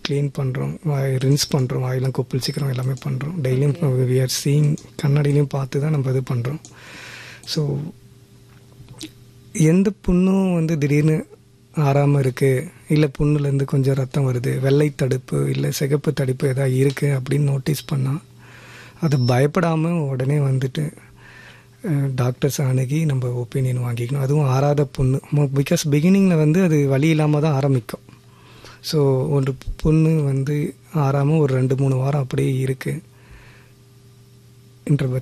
clean பண்ணுறோம் வாய் rinse பண்ணுறோம் வாயெல்லாம் கொப்பளிச்சிக்கிறோம் எல்லாமே பண்ணுறோம் டெய்லியும் வி ஆர் சீயிங் கண்ணாடியிலையும் பார்த்து தான் நம்ம இது பண்ணுறோம் ஸோ எந்த புண்ணும் வந்து திடீர்னு ஆறாமல் இருக்குது இல்லை புண்ணுலேருந்து கொஞ்சம் ரத்தம் வருது வெள்ளை தடுப்பு இல்லை சிகப்பு தடுப்பு எதாவது இருக்குது அப்படின்னு நோட்டீஸ் பண்ணால் அது பயப்படாமல் உடனே வந்துட்டு டாக்டர்ஸ் அணுகி நம்ம ஒப்பீனியன் வாங்கிக்கணும் அதுவும் ஆறாத புண்ணு பிகாஸ் பிகினிங்கில் வந்து அது வலி இல்லாமல் தான் ஆரம்பிக்கும் ஸோ ஒரு புண்ணு வந்து ஆறாமல் ஒரு ரெண்டு மூணு வாரம் அப்படியே இருக்குது என்ற